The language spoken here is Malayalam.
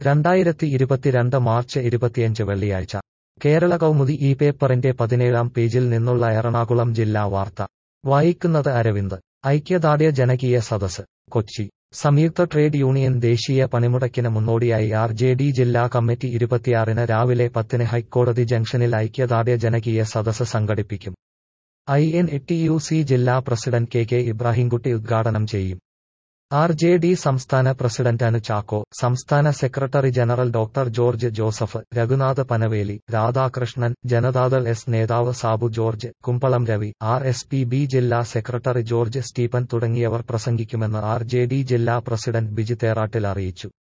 രണ്ടായിരത്തി ഇരുപത്തിരണ്ട് മാർച്ച് ഇരുപത്തിയഞ്ച് വെള്ളിയാഴ്ച കേരള കൗമുദി ഈ പേപ്പറിന്റെ പതിനേഴാം പേജിൽ നിന്നുള്ള എറണാകുളം ജില്ലാ വാർത്ത വായിക്കുന്നത് അരവിന്ദ് ഐക്യദാർഢ്യ ജനകീയ സദസ് കൊച്ചി സംയുക്ത ട്രേഡ് യൂണിയൻ ദേശീയ പണിമുടക്കിന് മുന്നോടിയായി ആർ ജെ ഡി ജില്ലാ കമ്മിറ്റി ഇരുപത്തിയാറിന് രാവിലെ പത്തിന് ഹൈക്കോടതി ജംഗ്ഷനിൽ ഐക്യദാർഢ്യ ജനകീയ സദസ് സംഘടിപ്പിക്കും I N T U C ജില്ലാ പ്രസിഡന്റ് കെ കെ ഇബ്രാഹിംകുട്ടി ഉദ്ഘാടനം ചെയ്യും ആർ ജെ ഡി സംസ്ഥാന പ്രസിഡന്റ് അനു ചാക്കോ സംസ്ഥാന secretary general doctor George Joseph Raghunath Panaveli Radhakrishnan Janata Dal S നേതാവ് Sabu George Kumbalam Ravi R S P B ജില്ലാ സെക്രട്ടറി ജോർജ് സ്റ്റീഫൻ തുടങ്ങിയവർ പ്രസംഗിക്കുമെന്ന് ആർ ജെ ഡി ജില്ലാ പ്രസിഡന്റ് ബിജി തേറാട്ടിൽ അറിയിച്ചു